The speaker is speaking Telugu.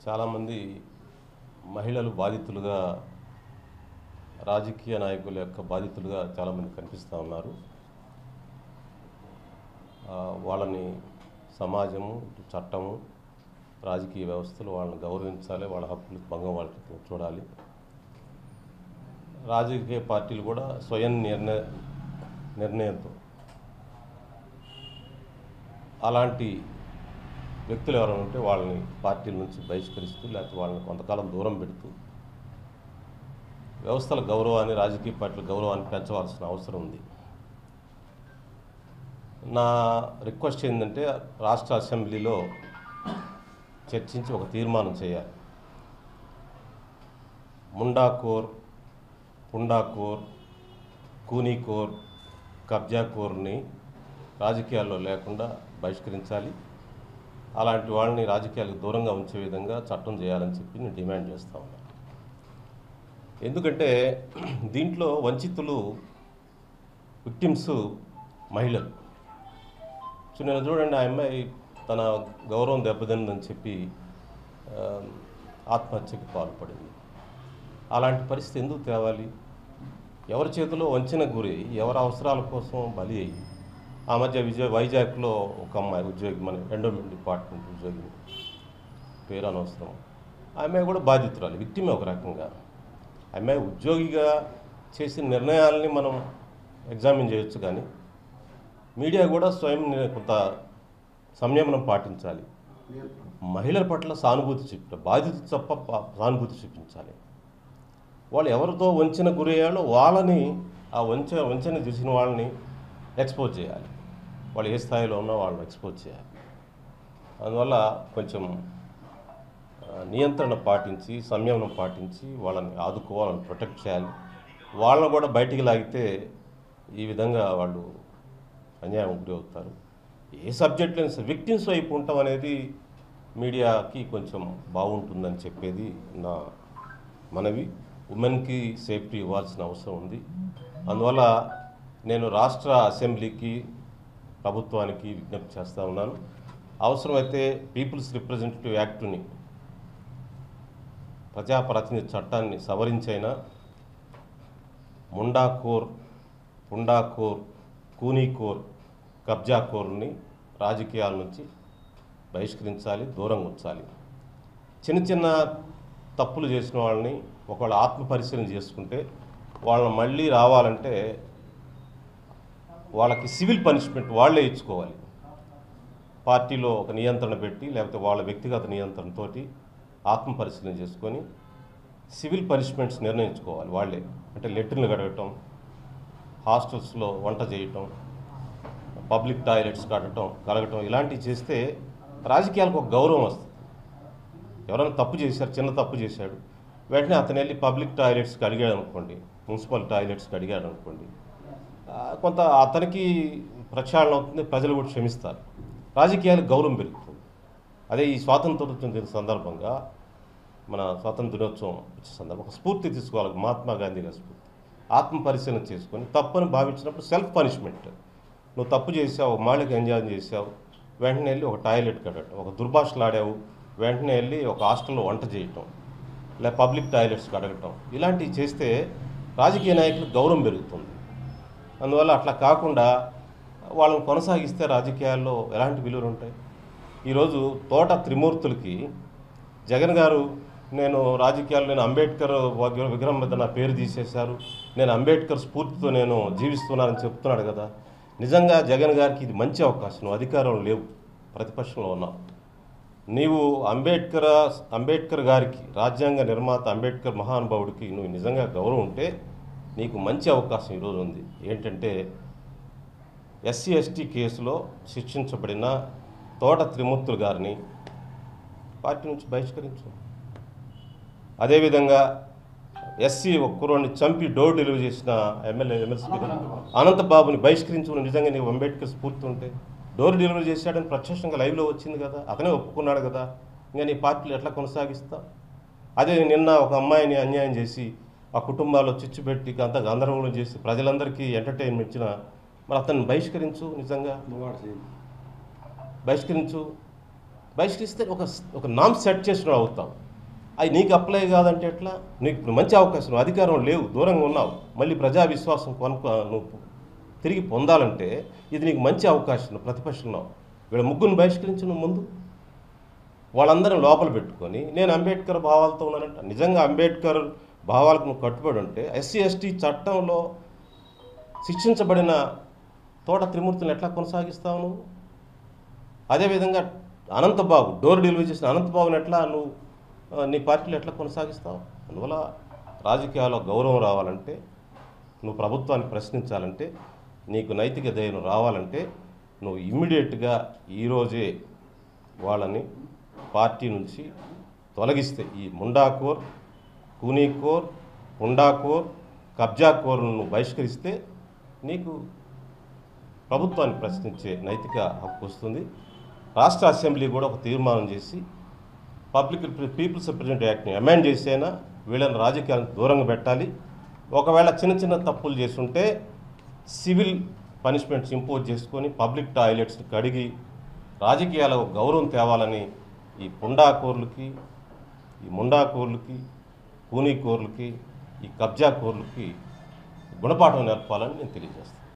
చాలామంది మహిళలు బాధితులుగా రాజకీయ నాయకుల యొక్క బాధితులుగా చాలామంది కనిపిస్తూ ఉన్నారు ఆ, వాళ్ళని సమాజము ఇటు చట్టము రాజకీయ వ్యవస్థలు వాళ్ళని గౌరవించాలి వాళ్ళ హక్కులు భంగం వాళ్ళకి చూడాలి రాజకీయ పార్టీలు కూడా స్వయం నిర్ణయ నిర్ణయంతో అలాంటి వ్యక్తులు ఎవరైనా ఉంటే వాళ్ళని పార్టీల నుంచి బహిష్కరిస్తూ లేకపోతే వాళ్ళని కొంతకాలం దూరం పెడుతూ వ్యవస్థల గౌరవాన్ని రాజకీయ పార్టీల గౌరవాన్ని పెంచవలసిన అవసరం ఉంది నా రిక్వెస్ట్ ఏంటంటే రాష్ట్ర అసెంబ్లీలో చర్చించి ఒక తీర్మానం చేయాలి ముండాకోర్ పుండాకోర్ కూనీకోర్ కబ్జాకోర్ని రాజకీయాల్లో లేకుండా బహిష్కరించాలి అలాంటి వాళ్ళని రాజకీయాలకు దూరంగా ఉంచే విధంగా చట్టం చేయాలని చెప్పి నేను డిమాండ్ చేస్తా ఉన్నాను ఎందుకంటే దీంట్లో వంచితులు విక్టిమ్స్ మహిళలు సో నేను చూడండి ఆ అమ్మాయి తన గౌరవం దెబ్బతిందని చెప్పి ఆ, ఆత్మహత్యకి పాల్పడింది అలాంటి పరిస్థితి ఎందుకు తేవాలి ఎవరి చేతిలో వంచిన గురి ఎవరి అవసరాల కోసం బలి అయ్యి ఆ మధ్య విజయ్ వైజాగ్లో ఒక అమ్మాయి ఉద్యోగి మన ఎండోమెంట్ డిపార్ట్మెంట్ ఉద్యోగి పేరు అనవసరం ఆ అమ్మాయి కూడా బాధితురాలు విక్టిమే ఒక రకంగా ఆ అమ్మాయి ఉద్యోగిగా చేసిన నిర్ణయాలని మనం ఎగ్జామిన్ చేయొచ్చు కానీ మీడియా కూడా స్వయం ని- కొంత సంయమనం పాటించాలి మహిళల పట్ల సానుభూతి చూపించాలి బాధిత తప్ప పా- సానుభూతి చూపించాలి వాళ్ళు ఎవరితో వంచిన గురయ్యాలో వాళ్ళని ఆ వంచ వంచన చేసిన వాళ్ళని ఎక్స్పోజ్ చేయాలి వాళ్ళు ఏ స్థాయిలో ఉన్నా వాళ్ళని ఎక్స్పోజ్ చేయాలి అందువల్ల కొంచెం ఆ, నియంత్రణ పాటించి సంయమనం పాటించి వాళ్ళని ఆదుకోవాలని ప్రొటెక్ట్ చేయాలి వాళ్ళని కూడా బయటికి లాగితే ఈ విధంగా వాళ్ళు అన్యాయం గురి అవుతారు ఏ సబ్జెక్ట్ లేని విక్టిమ్స్ వైపు ఉండటం అనేది మీడియాకి కొంచెం బాగుంటుందని చెప్పేది నా మనవి ఉమెన్కి సేఫ్టీ ఇవ్వాల్సిన అవసరం ఉంది అందువల్ల నేను రాష్ట్ర అసెంబ్లీకి ప్రభుత్వానికి విజ్ఞప్తి చేస్తూ ఉన్నాను అవసరమైతే పీపుల్స్ రిప్రజెంటేటివ్ యాక్టుని ప్రజాప్రతినిధి చట్టాన్ని సవరించైనా ముండాకోర్ పుండాకోర్ కూనీకోర్ కబ్జాకోర్ని రాజకీయాల నుంచి బహిష్కరించాలి దూరంగా ఉంచాలి చిన్న చిన్న తప్పులు చేసిన వాళ్ళని ఒకవేళ ఆత్మ పరిశీలన చేసుకుంటే వాళ్ళని మళ్ళీ రావాలంటే వాళ్ళకి సివిల్ పనిష్మెంట్ వాళ్ళే ఇచ్చుకోవాలి పార్టీలో ఒక నియంత్రణ పెట్టి లేకపోతే వాళ్ళ వ్యక్తిగత నియంత్రణతోటి ఆత్మ పరిశీలన చేసుకొని సివిల్ పనిష్మెంట్స్ నిర్ణయించుకోవాలి వాళ్ళే అంటే లెటర్లు కడగటం హాస్టల్స్లో వంట చేయటం పబ్లిక్ టాయిలెట్స్ కడటం కలగటం ఇలాంటివి చేస్తే రాజకీయాలకు ఒక గౌరవం వస్తుంది ఎవరైనా తప్పు చేశారు చిన్న తప్పు చేశాడు వెంటనే అతను వెళ్ళి పబ్లిక్ టాయిలెట్స్కి అడిగాడు అనుకోండి మున్సిపల్ టాయిలెట్స్కి అడిగాడు అనుకోండి ఆ, కొంత అతనికి ప్రక్షాళన అవుతుంది ప్రజలు కూడా క్షమిస్తారు రాజకీయాలకు గౌరవం పెరుగుతుంది అదే ఈ స్వాతంత్ర దిన సందర్భంగా మన స్వాతంత్ర దినోత్సవం వచ్చే సందర్భం ఒక స్ఫూర్తి తీసుకోవాలి మహాత్మా గాంధీ గారి స్ఫూర్తి ఆత్మ పరిశీలన చేసుకొని తప్పని భావించినప్పుడు సెల్ఫ్ పనిష్మెంట్ నువ్వు తప్పు చేసావు ఒక మాళిక ఎంజాయ్ చేసావు వెంటనే వెళ్ళి ఒక టాయిలెట్ కట్టడం ఒక దుర్భాషలు ఆడావు వెంటనే వెళ్ళి ఒక హాస్టల్లో వంట చేయటం లేదా పబ్లిక్ టాయిలెట్స్ కడగటం ఇలాంటివి చేస్తే రాజకీయ నాయకులకు గౌరవం పెరుగుతుంది అందువల్ల అట్లా కాకుండా వాళ్ళని కొనసాగిస్తే రాజకీయాల్లో ఎలాంటి విలువలు ఉంటాయి ఈరోజు తోట త్రిమూర్తులకి జగన్ గారు నేను రాజకీయాల్లో నేను అంబేద్కర్ వగ్ర- విగ్రహం మీద నా పేరు తీసేశారు నేను అంబేద్కర్ స్ఫూర్తితో నేను జీవిస్తున్నానని చెప్తున్నాడు కదా నిజంగా జగన్ గారికి ఇది మంచి అవకాశం నువ్వు అధికారంలో లేవు ప్రతిపక్షంలో ఉన్నావు నీవు అంబేద్కర్ అంబేద్కర్ గారికి రాజ్యాంగ నిర్మాత అంబేద్కర్ మహానుభావుడికి నువ్వు నిజంగా గౌరవం ఉంటే నీకు మంచి అవకాశం ఈరోజు ఉంది ఏంటంటే ఎస్సీ ఎస్టీ కేసులో శిక్షించబడిన తోట త్రిమూర్తులు గారిని పార్టీ నుంచి బహిష్కరించు అదేవిధంగా ఎస్సీ ఒక కుర్రోడిని చంపి డోర్ డెలివరీ చేసిన ఎమ్మెల్యే ఎమ్మెల్సీ అనంతబాబుని బహిష్కరించు నిజంగా నీకు అంబేద్కర్ స్ఫూర్తి ఉంటే డోర్ డెలివరీ చేశాడని ప్రత్యక్షంగా లైవ్లో వచ్చింది కదా అతనే ఒప్పుకున్నాడు కదా ఇంకా నీ పార్టీలు ఎట్లా కొనసాగిస్తా అదే నిన్న ఒక అమ్మాయిని అన్యాయం చేసి ఆ కుటుంబాల్లో చిచ్చు పెట్టి అంత గందరగోళం చేసి ప్రజలందరికీ ఎంటర్టైన్మెంట్ ఇచ్చిన మరి అతన్ని బహిష్కరించు నిజంగా బహిష్కరించు బహిష్కరిస్తే ఒక ఒక నామ్ సెట్ చేసిన అవుతావు అది నీకు అప్లై కాదంటే ఎట్లా నీకు ఇప్పుడు మంచి అవకాశం నువ్వు అధికారం లేవు దూరంగా ఉన్నావు మళ్ళీ ప్రజా విశ్వాసం కొనుక్కో నువ్వు తిరిగి పొందాలంటే ఇది నీకు మంచి అవకాశం నువ్వు ప్రతిపక్షంలో వీళ్ళ ముగ్గురిని బహిష్కరించి నువ్వు ముందు వాళ్ళందరిని లోపల పెట్టుకొని నేను అంబేద్కర్ భావాలతో ఉన్నానంట నిజంగా అంబేద్కర్ భావాలకు నువ్వు కట్టుబడి ఉంటే ఎస్సీ ఎస్టీ చట్టంలో శిక్షించబడిన తోట త్రిమూర్తులను ఎట్లా కొనసాగిస్తావు నువ్వు అదేవిధంగా అనంతబాబు డోర్ డెలివరీ చేసిన అనంతబాబుని ఎట్లా నువ్వు ఆ, నీ పార్టీలో ఎట్లా కొనసాగిస్తావు అందువల్ల రాజకీయాల్లో గౌరవం రావాలంటే నువ్వు ప్రభుత్వాన్ని ప్రశ్నించాలంటే నీకు నైతిక ధైర్యం రావాలంటే నువ్వు ఇమ్మీడియట్గా ఈరోజే వాళ్ళని పార్టీ నుంచి తొలగిస్తే ఈ ముండాకోర్ కూనీకోర్ పుండాకోర్ కబ్జాకోర్ను నువ్వు బహిష్కరిస్తే నీకు ప్రభుత్వాన్ని ప్రశ్నించే నైతిక హక్కు వస్తుంది రాష్ట్ర అసెంబ్లీ కూడా ఒక తీర్మానం చేసి పబ్లిక్ పీపుల్స్ రిప్రజెంటేటివ్ యాక్ట్ని అమెండ్ చేసైనా వీళ్ళని రాజకీయాలను దూరంగా పెట్టాలి ఒకవేళ చిన్న చిన్న తప్పులు చేస్తుంటే సివిల్ పనిష్మెంట్స్ ఇంపోజ్ చేసుకొని పబ్లిక్ టాయిలెట్స్ని కడిగి రాజకీయాలకు గౌరవం తేవాలని ఈ పుండాకోర్లకి ఈ ముండాకోర్లకి కూనీకోర్లకి ఈ కబ్జాకోర్లకి గుణపాఠం నేర్పాలని నేను తెలియజేస్తాను